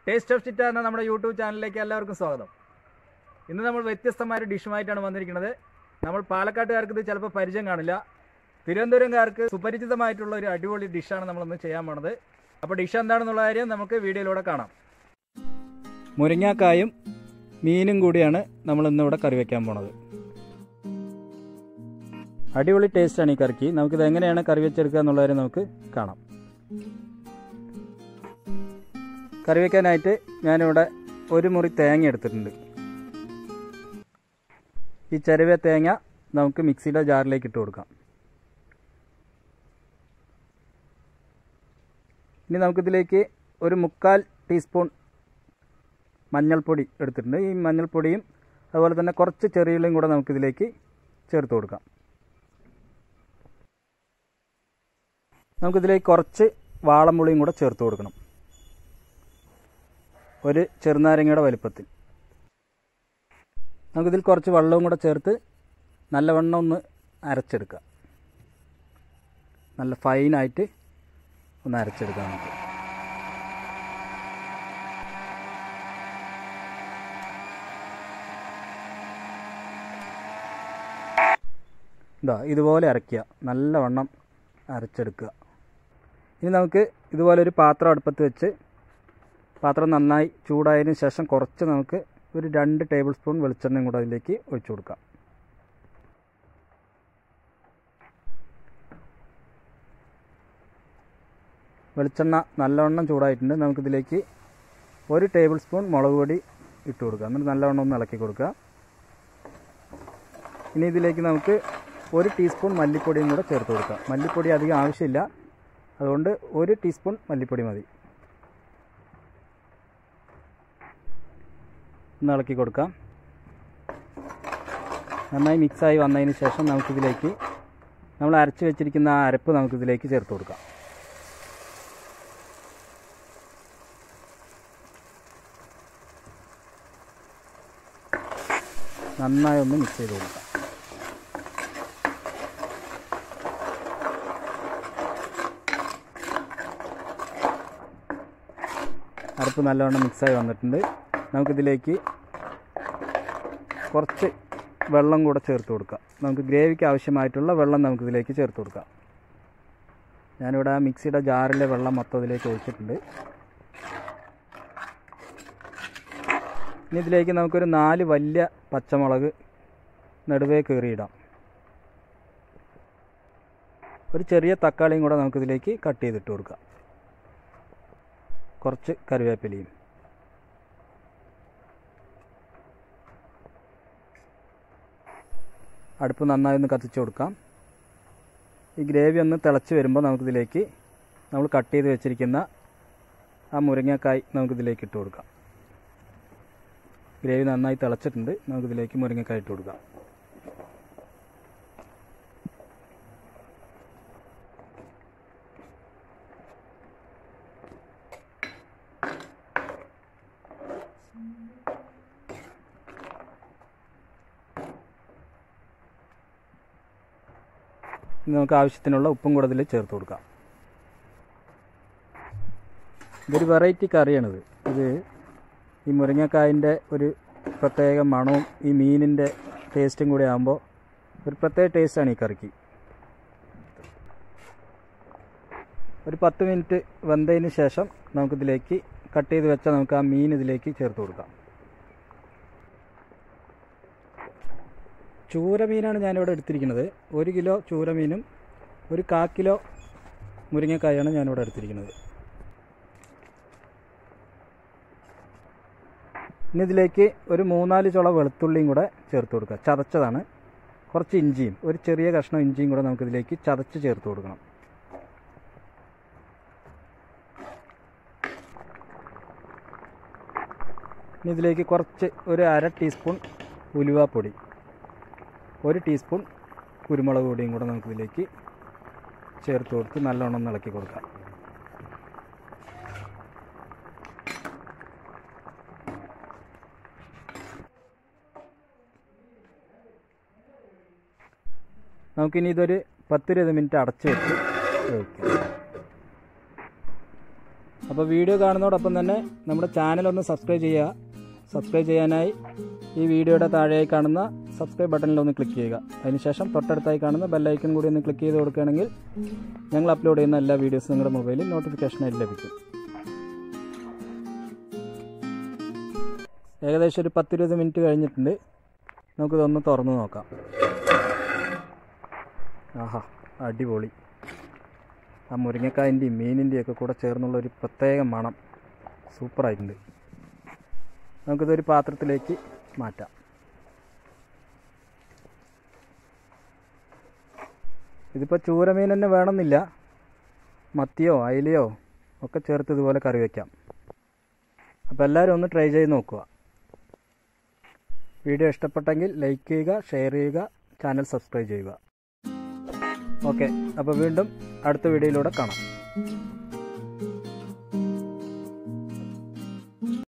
taste of ചിറ്റ എന്ന നമ്മുടെ YouTube ചാനലിലേക്ക് എല്ലാവർക്കും സ്വാഗതം ഇന്ന് നമ്മൾ വ്യത്യസ്തമായ ഒരു ഡിഷുമായിട്ടാണ് വന്നിരിക്കുന്നത് നമ്മൾ പാലക്കാട്ടുകാർക്ക് ഇത് ചിലപ്പോൾ പരിചയം കാണില്ല തിരുവനന്തപുരംകാർക്ക് സുപരിചിതമായിട്ടുള്ള ഒരു അടിപൊളി ഡിഷാണ് നമ്മളിന്ന് ചെയ്യാൻ പോണത് അപ്പോൾ ഡിഷ് എന്താണെന്നുള്ള കാര്യം നമുക്ക് വീഡിയോയിലൂടെ കാണാം മുരിങ്ങാക്കായും മീനും കൂടിയാണ് നമ്മൾ ഇന്നിവിടെ കറി വെക്കാൻ പോണത് അടിപൊളി ടേസ്റ്റാണ് ഈ കറിക്ക് നമുക്കിത് എങ്ങനെയാണ് കറി വെച്ചെടുക്കുക എന്നുള്ള കാര്യം നമുക്ക് കാണാം കറി വെക്കാനായിട്ട് ഞാനിവിടെ ഒരു മുറി തേങ്ങ എടുത്തിട്ടുണ്ട് ഈ ചെരുവ തേങ്ങ നമുക്ക് മിക്സിയുടെ ജാറിലേക്ക് ഇട്ട് കൊടുക്കാം ഇനി നമുക്കിതിലേക്ക് ഒരു മുക്കാൽ ടീസ്പൂൺ മഞ്ഞൾപ്പൊടി എടുത്തിട്ടുണ്ട് ഈ മഞ്ഞൾപ്പൊടിയും അതുപോലെ തന്നെ കുറച്ച് ചെറിയുള്ളിയും കൂടെ നമുക്കിതിലേക്ക് ചേർത്ത് കൊടുക്കാം നമുക്കിതിലേക്ക് കുറച്ച് വാളംപുളിയും കൂടെ ചേർത്ത് കൊടുക്കണം ഒരു ചെറുനാരങ്ങയുടെ വലുപ്പത്തിൽ നമുക്കിതിൽ കുറച്ച് വെള്ളവും കൂടെ ചേർത്ത് നല്ലവണ്ണം ഒന്ന് അരച്ചെടുക്കാം നല്ല ഫൈനായിട്ട് ഒന്ന് അരച്ചെടുക്കാം നമുക്ക് ഇതാ ഇതുപോലെ അരയ്ക്കുക നല്ലവണ്ണം അരച്ചെടുക്കുക ഇനി നമുക്ക് ഇതുപോലെ ഒരു പാത്രം അടുപ്പത്ത് വെച്ച് പാത്രം നന്നായി ചൂടായതിനു ശേഷം കുറച്ച് നമുക്ക് ഒരു രണ്ട് ടേബിൾ സ്പൂൺ വെളിച്ചെണ്ണയും കൂടെ അതിലേക്ക് ഒഴിച്ചു കൊടുക്കാം വെളിച്ചെണ്ണ നല്ലവണ്ണം ചൂടായിട്ടുണ്ട് നമുക്കിതിലേക്ക് ഒരു ടേബിൾ സ്പൂൺ മുളക് പൊടി ഇട്ട് കൊടുക്കുക എന്നിട്ട് നല്ലവണ്ണം ഒന്ന് ഇളക്കി കൊടുക്കുക ഇനി ഇതിലേക്ക് നമുക്ക് ഒരു ടീസ്പൂൺ മല്ലിപ്പൊടിയും കൂടെ ചേർത്ത് കൊടുക്കാം മല്ലിപ്പൊടി അധികം ആവശ്യമില്ല അതുകൊണ്ട് ഒരു ടീസ്പൂൺ മല്ലിപ്പൊടി മതി ഒന്ന് ഇളക്കി കൊടുക്കാം നന്നായി മിക്സായി വന്നതിന് ശേഷം നമുക്കിതിലേക്ക് നമ്മൾ അരച്ച് വെച്ചിരിക്കുന്ന ആ അരപ്പ് നമുക്കിതിലേക്ക് ചേർത്ത് കൊടുക്കാം നന്നായി ഒന്ന് മിക്സ് ചെയ്ത് കൊടുക്കാം അരപ്പ് നല്ലവണ്ണം മിക്സായി വന്നിട്ടുണ്ട് നമുക്കിതിലേക്ക് കുറച്ച് വെള്ളം കൂടെ ചേർത്ത് കൊടുക്കാം നമുക്ക് ഗ്രേവിക്ക് ആവശ്യമായിട്ടുള്ള വെള്ളം നമുക്കിതിലേക്ക് ചേർത്ത് കൊടുക്കാം ഞാനിവിടെ ആ മിക്സിയുടെ ജാറിലെ വെള്ളം മൊത്തം ഇതിലേക്ക് ഒഴിച്ചിട്ടുണ്ട് ഇനി ഇതിലേക്ക് നമുക്കൊരു നാല് വലിയ പച്ചമുളക് നടുവേ കീറിയിടാം ഒരു ചെറിയ തക്കാളിയും കൂടെ നമുക്കിതിലേക്ക് കട്ട് ചെയ്തിട്ട് കൊടുക്കാം കുറച്ച് കറിവേപ്പിലയും അടുപ്പ് നന്നായി ഒന്ന് കത്തിച്ച് കൊടുക്കാം ഈ ഗ്രേവി ഒന്ന് തിളച്ച് വരുമ്പോൾ നമുക്കിതിലേക്ക് നമ്മൾ കട്ട് ചെയ്ത് വെച്ചിരിക്കുന്ന ആ മുരിങ്ങക്കായ് നമുക്കിതിലേക്ക് ഇട്ട് കൊടുക്കാം ഗ്രേവി നന്നായി തിളച്ചിട്ടുണ്ട് നമുക്കിതിലേക്ക് മുരിങ്ങക്കായ് ഇട്ട് കൊടുക്കാം ഇനി നമുക്ക് ആവശ്യത്തിനുള്ള ഉപ്പും കൂടെ ഇതിൽ ചേർത്ത് കൊടുക്കാം ഇതൊരു വെറൈറ്റി കറിയാണിത് ഇത് ഈ മുരിങ്ങക്കായൻ്റെ ഒരു പ്രത്യേക മണവും ഈ മീനിൻ്റെ ടേസ്റ്റും കൂടി ആകുമ്പോൾ ഒരു പ്രത്യേക ടേസ്റ്റാണ് ഈ കറിക്ക് ഒരു പത്ത് മിനിറ്റ് വെന്തതിന് ശേഷം നമുക്കിതിലേക്ക് കട്ട് ചെയ്ത് വെച്ചാൽ നമുക്ക് ആ മീൻ ഇതിലേക്ക് ചേർത്ത് കൊടുക്കാം ചൂരമീനാണ് ഞാനിവിടെ എടുത്തിരിക്കുന്നത് ഒരു കിലോ ചൂരമീനും ഒരു കാ കിലോ മുരിങ്ങക്കായാണ് ഞാനിവിടെ എടുത്തിരിക്കുന്നത് ഇനി ഇതിലേക്ക് ഒരു മൂന്നാല് ചുള വെളുത്തുള്ളിയും കൂടെ ചേർത്ത് കൊടുക്കുക ചതച്ചതാണ് കുറച്ച് ഇഞ്ചിയും ഒരു ചെറിയ കഷ്ണം ഇഞ്ചിയും കൂടെ നമുക്കിതിലേക്ക് ചതച്ച് ചേർത്ത് കൊടുക്കണം ഇനി ഇതിലേക്ക് കുറച്ച് ഒരു അര ടീസ്പൂൺ ഉലുവാപ്പൊടി ഒരു ടീസ്പൂൺ കുരുമുളക് പൊടിയും കൂടെ നമുക്കിതിലേക്ക് ചേർത്ത് കൊടുത്ത് നല്ലോണം ഒന്ന് ഇളക്കി കൊടുക്കാം നമുക്കിനി ഇതൊരു പത്തിരുപത് മിനിറ്റ് അടച്ച് വെച്ച് വേവിക്കാം അപ്പോൾ അപ്പോൾ വീഡിയോ കാണുന്നതോടൊപ്പം തന്നെ നമ്മുടെ ചാനൽ ഒന്ന് സബ്സ്ക്രൈബ് ചെയ്യുക സബ്സ്ക്രൈബ് ചെയ്യാനായി ഈ വീഡിയോയുടെ താഴെയായി കാണുന്ന സബ്സ്ക്രൈബ് ബട്ടണിൽ ഒന്ന് ക്ലിക്ക് ചെയ്യുക അതിനുശേഷം തൊട്ടടുത്തായി കാണുന്ന ബെല്ലൈക്കൺ കൂടി ഒന്ന് ക്ലിക്ക് ചെയ്ത് കൊടുക്കുകയാണെങ്കിൽ ഞങ്ങൾ അപ്ലോഡ് ചെയ്യുന്ന എല്ലാ വീഡിയോസും നിങ്ങളുടെ മൊബൈലിൽ നോട്ടിഫിക്കേഷനായി ലഭിക്കും ഏകദേശം ഒരു പത്തിരുപത് മിനിറ്റ് കഴിഞ്ഞിട്ടുണ്ട് നമുക്കിതൊന്ന് തുറന്ന് നോക്കാം ആഹാ അടിപൊളി ആ മുരിങ്ങക്കായൻ്റെയും മീനിൻ്റെയും ഒക്കെ കൂടെ ചേർന്നുള്ള ഒരു പ്രത്യേക മണം സൂപ്പറായിട്ടുണ്ട് നമുക്കിതൊരു പാത്രത്തിലേക്ക് മാറ്റാം ഇതിപ്പോൾ ചൂരമീൻ തന്നെ വേണമെന്നില്ല മത്തിയോ അയിലയോ ഒക്കെ ചേർത്ത് ഇതുപോലെ കറി വയ്ക്കാം അപ്പോൾ എല്ലാവരും ഒന്ന് ട്രൈ ചെയ്ത് നോക്കുക വീഡിയോ ഇഷ്ടപ്പെട്ടെങ്കിൽ ലൈക്ക് ചെയ്യുക ഷെയർ ചെയ്യുക ചാനൽ സബ്സ്ക്രൈബ് ചെയ്യുക ഓക്കെ അപ്പോൾ വീണ്ടും അടുത്ത വീഡിയോയിലൂടെ കാണാം